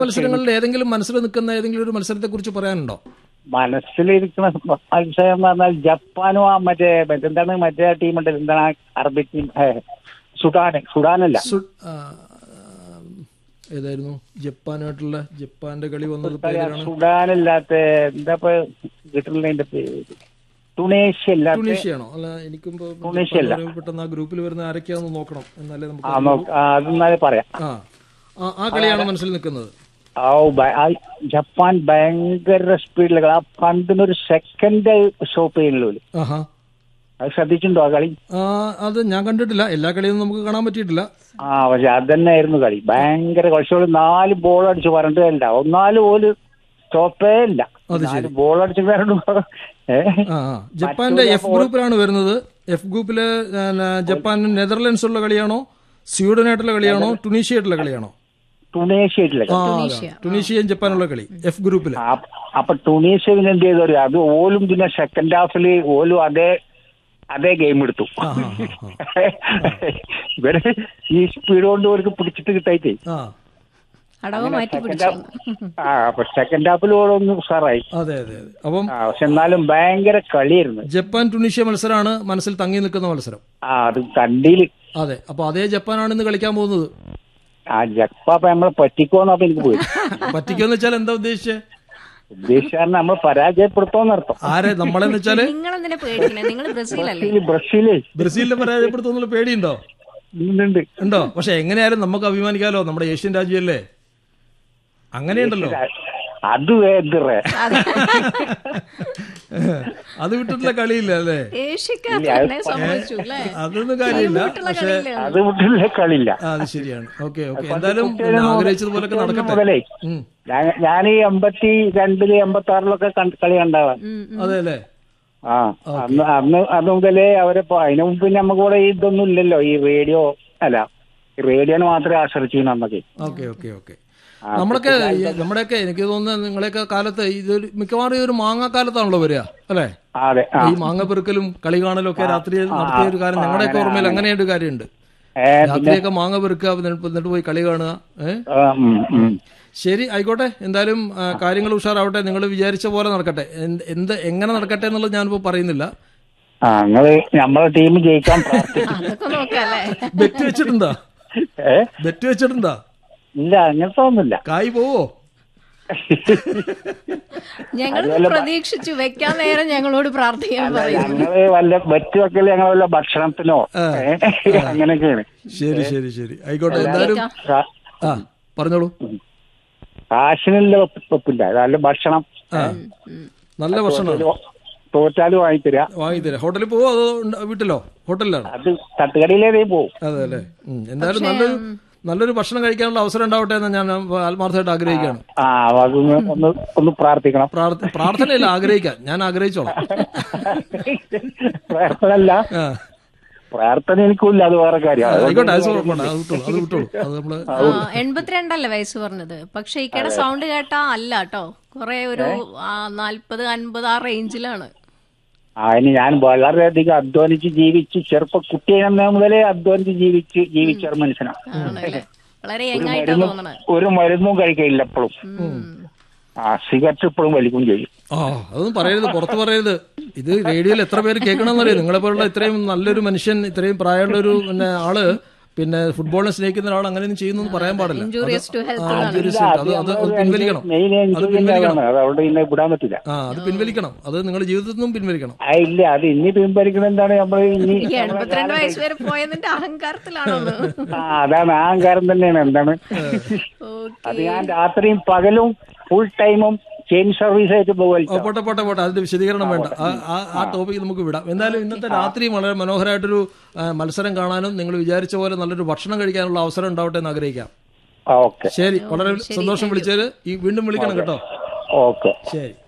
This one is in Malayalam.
മത്സരങ്ങളിൽ ഏതെങ്കിലും മനസ്സിൽ നിൽക്കുന്ന ഏതെങ്കിലും ഒരു മത്സരത്തെ കുറിച്ച് പറയാനുണ്ടോ മനസ്സിലിരിക്കുന്ന മത്സരം എന്ന് പറഞ്ഞാൽ ജപ്പാനും ആ മറ്റേ മറ്റേ എന്താണ് മറ്റേ ടീം ഉണ്ടല്ലോ എന്താണ് ആ അറബി ടീം ഏ, സുഡാൻ സുഡാനല്ല സു- ആ, ഏതായിരുന്നു ജപ്പാനായിട്ടുള്ള ജപ്പാന്റെ കളി വന്നത് പേരാണ് സുഡാനല്ലാത്ത എന്താ ഇപ്പൊ കിട്ടുന്നില്ല അതിന്റെ പേര് ടുണേഷ്യ അല്ലാത്ത ടുണീഷ്യയാണോ അല്ല എനിക്കും ഇപ്പൊ ടുണീഷ്യ അല്ല. പെട്ടെന്ന് ആ ഗ്രൂപ്പിൽ വരുന്ന ആരൊക്കെയാണെന്ന് നോക്കണം എന്നാലേ നമുക്ക് ആ നോക്ക് ആ, അതെന്നാലേ പറയാം ആ ആ- ആ കളിയാണ് മനസ്സിൽ നിൽക്കുന്നത് ആ ഭ- ആ ജപ്പാൻ ഭയങ്കര സ്പീഡിൽ ആ പന്തിനൊരു സെക്കൻഡ് സ്റ്റോപ്പ് ചെയ്യുന്നുള്ളൂ ഓല്. ആഹാ അത് ശ്രദ്ധിച്ചിട്ടുണ്ടോ ആ കളി ആ, അത് ഞാൻ കണ്ടിട്ടില്ല എല്ലാ കളിയൊന്നും നമുക്ക് കാണാൻ പറ്റിയിട്ടില്ല ആ പക്ഷെ അത് തന്നെയായിരുന്നു കളി ഭയങ്കര കുറച്ചുകൂടി നാല് ബോൾ അടിച്ച് പറഞ്ഞിട്ടില്ല ഒന്നാലും ഓല് സ്റ്റോപ്പേ ഇല്ല നാല് ബോൾ അടിച്ച് വരണ്ടു ഏ ആ ആ. ജപ്പാന്റെ എഫ് ഗ്രൂപ്പിലാണ് വരുന്നത് എഫ് ഗ്രൂപ്പില് പിന്നെ ജപ്പാൻ നെതർലൻഡ്സ് ഉള്ള കളിയാണോ സ്വീഡനായിട്ടുള്ള കളിയാണോ ടുണീഷ്യയായിട്ടുള്ള കളിയാണോ ടുണേഷ്യ ആയിട്ടില്ല ആ അതാ. ടുണീഷ്യയും ജപ്പാനുള്ള കളി എഫ് ഗ്രൂപ്പില് ആ, അപ്പൊ ടുണീഷ്യ പിന്നെ എന്ത് ചെയ്തു അറിയോ? അത് ഓലും പിന്നെ സെക്കൻഡ് ഹാഫില് ഓലും അതേ അതേ ഗെയിം എടുത്തു ആ ആ ആ, ഇവര് ഈ സ്പീഡ് കൊണ്ട് അവർക്ക് പിടിച്ചിട്ട് കിട്ടായിട്ടേ ആ അടവ് മാറ്റി സെക്കൻഡ് പിടിച്ചു ഹാഫ് ആ അപ്പൊ സെക്കൻഡ് ഹാഫിൽ ഓളൊന്ന് ഉഷാറായി അതെ അതെ അതെ അപ്പം ആ പക്ഷെ എന്നാലും ഭയങ്കര കളിയായിരുന്നു ജപ്പാൻ ടുണീഷ്യ മത്സരമാണ് മനസ്സിൽ തങ്ങി നിൽക്കുന്ന മത്സരം ആ അത് കണ്ടിയില് അതെ അപ്പൊ അതേ ജപ്പാനാണ് ഇന്ന് കളിക്കാൻ പോകുന്നത് ആ ജപ്പാപ്പ നമ്മളെ പറ്റിക്കോന്നപ്പോ എനിക്ക് പോയി പറ്റിക്കുമെന്ന് വെച്ചാൽ എന്താ ഉദ്ദേശിച്ചേ ഉദ്ദേശിച്ചാൽ നമ്മൾ പരാജയപ്പെടുത്തോന്നർത്ഥം ആരെ നമ്മളെന്ന് വെച്ചാല് നിങ്ങൾ എന്തിനാ പേടിക്കണേ നിങ്ങൾ ബ്രസീലല്ലേ ബ്രസീല് ബ്രസീല് ബ്രസീലിനെ പരാജയപ്പെടുത്തുന്നുള്ള പേടിയുണ്ടോ ഉണ്ട് ഉണ്ടോ പക്ഷെ എങ്ങനെയായാലും നമുക്ക് അഭിമാനിക്കാലോ നമ്മുടെ ഏഷ്യൻ രാജ്യമല്ലേ അങ്ങനെയുണ്ടല്ലോ അത് വേറെ അത് വിട്ടിട്ടുള്ള കളിയില്ല അല്ലേ ഏഷ്യക്കാർ തന്നെ സംഭവിച്ചു അല്ലേ അതൊന്നും കാര്യമില്ല വീട്ടിലുള്ള പക്ഷെ കളിയില്ലേ അത് വിട്ടുള്ള കളിയില്ല ആ, അത് ശരിയാണ് ഓക്കെ ഓക്കെ എന്തായാലും പിന്നെ ആഗ്രഹിച്ചതുപോലൊക്കെ നടക്കട്ടെ മുതലേ ഉം. ഞാൻ- ഞാൻ ഈ എൺപത്തി രണ്ടില് എൺപത്തി ആറിലൊക്കെ കളി കണ്ടാവാൻ ഉം, ഉം. അതെ അല്ലേ ആ അന്ന് അന്ന് അത് മുതലേ അവരെ പോ- അതിനു മുമ്പ് പിന്നെ നമുക്ക് ഇവിടെ ഇതൊന്നും ഇല്ലല്ലോ ഈ റേഡിയോ അല്ല ഈ റേഡിയോനെ മാത്രമേ ആശ്രയിച്ചിരുന്നു അന്നൊക്കെ ഓക്കെ ഓക്കെ ഓക്കെ നമ്മളൊക്കെ ഈ നമ്മുടെയൊക്കെ എനിക്ക് തോന്നുന്നത് നിങ്ങളെയൊക്കെ കാലത്ത് ഇതൊരു മിക്കവാറും ഈ ഒരു മാങ്ങാക്കാലത്താണല്ലോ വരിക അല്ലേ ആ, അതെ ആ ഈ മാങ്ങ പെറുക്കലും കളി കാണലും ഒക്കെ രാത്രി നടത്തിയ ഒരു കാര്യം ഞങ്ങളുടെയൊക്കെ ഓർമ്മയിൽ അങ്ങനെയൊരു കാര്യമുണ്ട് ഏ, രാത്രിയൊക്കെ മാങ്ങ പെറുക്കുക എന്നിട്ട് എന്നിട്ട് പോയി കളി കാണുക ഏഹ് ആ, ഉം, ഉം. ശരി ആയിക്കോട്ടെ എന്തായാലും ആ, കാര്യങ്ങൾ ഉഷാറാവട്ടെ നിങ്ങൾ വിചാരിച്ച പോലെ നടക്കട്ടെ എന്ത് എന്ത് എങ്ങനെ നടക്കട്ടെ എന്നുള്ളത് ഞാനിപ്പോ പറയുന്നില്ല ആ നിങ്ങള് നമ്മളെ ടീം ജയിക്കാൻ പ്രാർത്ഥിക്കും അതൊക്കെ നോക്കല്ലേ ബെറ്റ് വെച്ചിട്ടുണ്ടാ ഏ ബെറ്റ് വെച്ചിട്ടുണ്ടാ ഇല്ല അങ്ങനത്തെ ഒന്നുമില്ല കായ് പോവോ ഞങ്ങൾ പ്രതീക്ഷിച്ചു വെക്കാൻ നേരം ഞങ്ങളോട് പ്രാർത്ഥിക്കാൻ പറയും ഞങ്ങള് വല്ല വെറ്റ് വെക്കല് ഞങ്ങൾ വല്ല ഭക്ഷണത്തിനോ ഏ, അങ്ങനെയൊക്കെയാണ് ശരി ശരി ശരി ആയിക്കോട്ടെ എന്തായാലും കാ- ആ പറഞ്ഞോളൂ കാശിനുള്ള വെപ്പ് വെപ്പില്ല നല്ല ഭക്ഷണം ആ നല്ല ഭക്ഷണമാണ് തോറ്റാലും വാങ്ങിത്തരാ വാങ്ങിത്തരാം ഹോട്ടലിൽ പോവോ അതോ ഉണ്ട്- വീട്ടിലോ ഹോട്ടലിലാണ് അത് തട്ടുകടയിലേതേ പോവും അതെ അല്ലേ ഉം. എന്തായാലും നല്ലൊരു നല്ലൊരു ഭക്ഷണം കഴിക്കാനുള്ള അവസരം ഉണ്ടാവട്ടെ എന്ന് ഞാൻ ആത്മാർത്ഥമായിട്ട് ആഗ്രഹിക്കുകയാണ് ആ അതൊന്ന് ഒന്ന് ഒന്ന് പ്രാർത്ഥിക്കണം പ്രാർത്ഥ- പ്രാർത്ഥനയില്ല ആഗ്രഹിക്കാൻ ഞാൻ ആഗ്രഹിച്ചോളാം പ്രാർത്ഥനല്ല ആ പ്രാർത്ഥന എനിക്കില്ല അത് വേറെ കാര്യം ആയിക്കോട്ടെ അത് കുഴപ്പമില്ല അത് വിട്ടോളൂ അത് വിട്ടോളൂ അത് നമ്മള് ആ, എൺപത്തിരണ്ടല്ലേ വയസ്സ് പറഞ്ഞത് പക്ഷെ ഇക്കടെ സൗണ്ട് കേട്ടാ അല്ല കേട്ടോ കൊറേ ഒരു ആ, നാല്പത് അൻപത് ആ റേഞ്ചിലാണ് അതിന് ഞാൻ വളരെയധികം അധ്വാനിച്ച് ജീവിച്ച് ചെറുപ്പ കുട്ടിയെന്ന മുതലേ അധ്വാനിച്ച് ജീവിച്ച് ജീവിച്ച ഒരു മനുഷ്യനാണ് ആണല്ലേ വളരെ യങ്ങായിട്ടാ തോന്നണേ ഒരു മരുന്നും കഴിക്കില്ല എപ്പോഴും ആ സിഗരറ്റ് ഇപ്പോഴും വലിക്കും ചെയ്യും ആ അതൊന്നും പറയരുത് പുറത്ത് പറയരുത് ഇത് റേഡിയോയിൽ എത്ര പേര് കേൾക്കണമെന്നറിയോ നിങ്ങളെ പോലുള്ള ഇത്രയും നല്ലൊരു മനുഷ്യൻ ഇത്രയും പ്രായമുള്ള ഒരു പിന്നെ ആള് പിന്നെ ഫുട്ബോളിനെ സ്നേഹിക്കുന്ന ഒരാൾ അങ്ങനെയൊന്നും ചെയ്യുന്നു പറയാൻ പാടില്ല injurious to ah, health injurious ആയിട്ട്. അത് അത് അത് പിൻവലിക്കണം മെയിൻ അത് എൻജോയ് പിൻവലിക്കണം അത് അവിടെ ഇന്നെ വിടാൻ പറ്റില്ല ആ അത് പിൻവലിക്കണം അത് നിങ്ങളുടെ ജീവിതത്തിൽ നിന്നും പിൻവലിക്കണം ആ ഇല്ല അത് ഇനി പിൻവലിക്കുന്ന എന്താണ് നമ്മൾ ഇനി ഈ എൺപത്തിരണ്ട് വയസ്സ് വരെ പോയതിന്റെ അഹങ്കാരത്തിലാണോ ആ അതാണ് ആ അഹങ്കാരം തന്നെയാണ് എന്താണ് ഓക്കെ അത് ഞാൻ രാത്രിയും പകലും ഫുൾ ടൈമും ചെയിൻ സർവീസ് ആയിട്ട് ഓ, പോകുമല്ലോ പോട്ടെ പോട്ടെ പോട്ടെ അതിന്റെ വിശദീകരണം വേണ്ട ആ- ആ- ആ ടോപ്പിക് നമുക്ക് വിടാം എന്തായാലും ഇന്നത്തെ രാത്രി വളരെ മനോഹരമായിട്ടൊരു ആ, മത്സരം കാണാനും നിങ്ങൾ വിചാരിച്ച പോലെ നല്ലൊരു ഭക്ഷണം കഴിക്കാനുള്ള അവസരം ഉണ്ടാവട്ടെ എന്ന് ആഗ്രഹിക്കാം ഓക്കെ ശരി വളരെ സന്തോഷം വിളിച്ചത് ഈ വീണ്ടും വിളിക്കണം കേട്ടോ ഓക്കെ ശരി